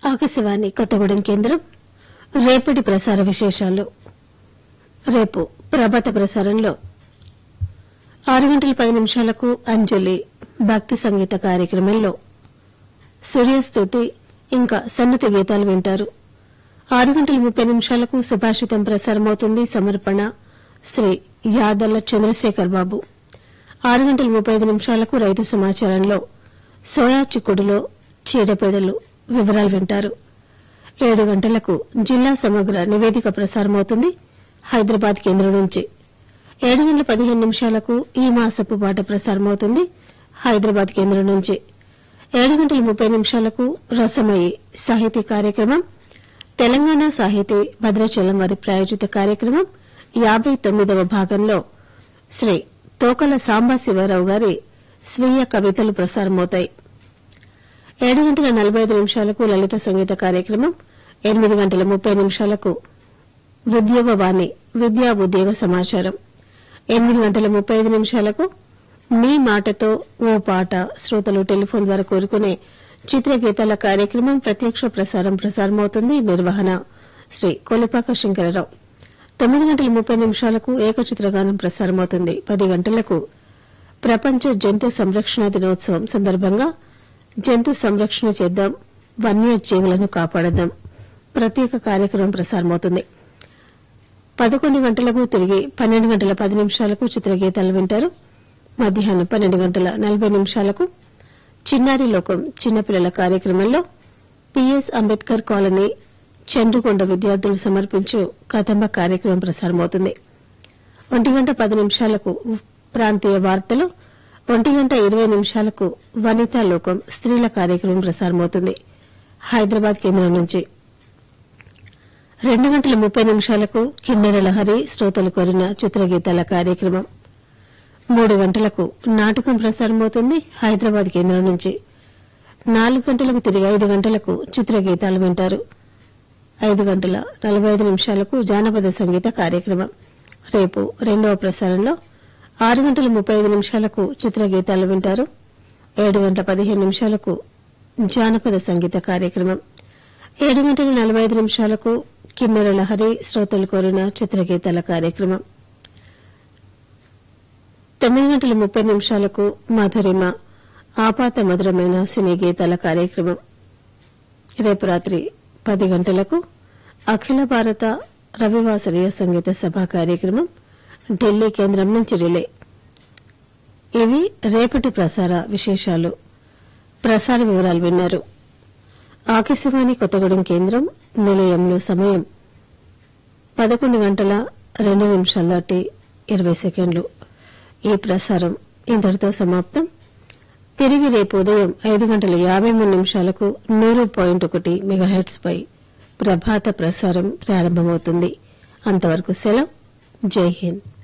ఆకాశవాణి కొత్తగూడెం కేంద్రం రేపటి ప్రసార విశేషాలు రేపు ప్రభాత ప్రసారంలో ఆరు గంటల పది నిమిషాలకు అంజలి భక్తి సంగీత కార్యక్రమంలో సూర్యస్తుతి ఇంకా సన్నతి గీతాలు వింటారు ఆరు గంటల ముప్పై నిమిషాలకు సుభాషితం ప్రసారమవుతుంది సమర్పణ శ్రీ యాదల్ల చంద్రశేఖర్ బాబు ఆరు గంటల ముప్పై ఐదు నిమిషాలకు రైతు సమాచారంలో సోయా చిక్కుడులో చీడపీడలు వివరాలు వింటారు ఏడు గంటలకు జిల్లా సమగ్ర నివేదిక ప్రసారమవుతుంది హైదరాబాద్ కేంద్రం నుంచి ఏడు గంటల పదిహేను నిమిషాలకు ఈ మాసపు పాట ప్రసారమవుతుంది హైదరాబాద్ కేంద్రం నుంచి ఏడు గంటల ముప్పై నిమిషాలకు రసమయి సాహితీ కార్యక్రమం తెలంగాణ సాహితీ భద్రాచలం వారి ప్రాయోజిత కార్యక్రమం యాబై తొమ్మిదవ భాగంలో శ్రీ తోకల సాంబశివరావు గారి స్వీయ కవితలు ప్రసారమవుతాయి ఏడు గంటల నలభై ఐదు నిమిషాలకు లలిత సంగీత కార్యక్రమం ఎనిమిది గంటల ముప్పై నిమిషాలకు ఉద్యోగ వాణి విద్యా ఉద్యోగ సమాచారం ఎనిమిది గంటల ముప్పై ఐదు నిమిషాలకు మీ మాటతో ఓ పాట శ్రోతలు టెలిఫోన్ ద్వారా కోరుకునే చిత్రగీతాల కార్యక్రమం ప్రత్యక్ష ప్రసారం ప్రసారమవుతుంది నిర్వహణ శ్రీ కొలిపాక శంకరరావు తొమ్మిది గంటల ముప్పై నిమిషాలకు ఏకచిత్రగానం ప్రసారమవుతుంది పది గంటలకు ప్రపంచ జంతు సంరక్షణ దినోత్సవం సందర్భంగా జంతు సంరక్షణ చేద్దాం వన్యజీవులను కాపాడదాం ప్రత్యేక కార్యక్రమం ప్రసారమవుతుంది పదకొండు గంటలకు తిరిగి పన్నెండు గంటల పది నిమిషాలకు చిత్రగీతాలు వింటారు మధ్యాహ్నం పన్నెండు గంటల నలభై నిమిషాలకు చిన్నారి లోకం చిన్నపిల్లల కార్యక్రమంలో పిఎస్ అంబేద్కర్ కాలనీ చండ్రుకొండ విద్యార్థులు సమర్పించు కదంబ కార్యక్రమం ప్రసారమవుతుంది ఒంటి గంట పది నిమిషాలకు ప్రాంతీయ వార్తలు ఒంటి గంట ఇరవై నిమిషాలకు వనితా లోకం స్త్రీల కార్యక్రమం ప్రసారమవుతుంది హైదరాబాద్ కేంద్రం నుంచి రెండు గంటల ముప్పై నిమిషాలకు కిన్నెర లహరి శ్రోతలు కోరిన చిత్రగీతాల కార్యక్రమం మూడు గంటలకు నాటకం ప్రసారమవుతుంది హైదరాబాద్ కేంద్రం నుంచి నాలుగు గంటలకు తిరిగి ఐదు గంటలకు చిత్రగీతాలు వింటారు ఐదు గంటల నలభై ఐదు నిమిషాలకు జానపద సంగీత కార్యక్రమం రేపు రెండవ ప్రసారంలో ఆరు గంటల ముప్పై ఐదు నిమిషాలకు చిత్రగీతాలు వింటారు ఏడు గంటల పదిహేను నిమిషాలకు జానపద సంగీత కార్యక్రమం ఏడు గంటల నలభై ఐదు నిమిషాలకు కిన్నెర లహరి శ్రోతలు కోరిన చిత్రగీతాల కార్యక్రమం తొమ్మిది గంటల ముప్పై నిమిషాలకు మధురిమ ఆపాత మధురమైన సినీ గీతాల కార్యక్రమం రేపు రాత్రి పది గంటలకు అఖిల భారత రవివాసరీయ సంగీత సభ కార్యక్రమం ఢిల్లీ కేంద్రం నుంచి రిలే ఇవి రేపటి ప్రసార విశేషాలు ప్రసార వివరాలు విన్నారు ఆకాశవాణి కొత్తగూడెం కేంద్రం నిలయంలో సమయం పదకొండు గంటల రెండు నిమిషాల దాటి ఇరవై సెకండ్లు ఈ ప్రసారం ఇంతటితో సమాప్తం తిరిగి రేపు ఉదయం ఐదు గంటల యాభై మూడు నిమిషాలకు నూరు పాయింట్ ఒకటి మెగాహెట్స్ పై ప్రభాత ప్రసారం ప్రారంభమవుతుంది అంతవరకు సెలవు జై హింద్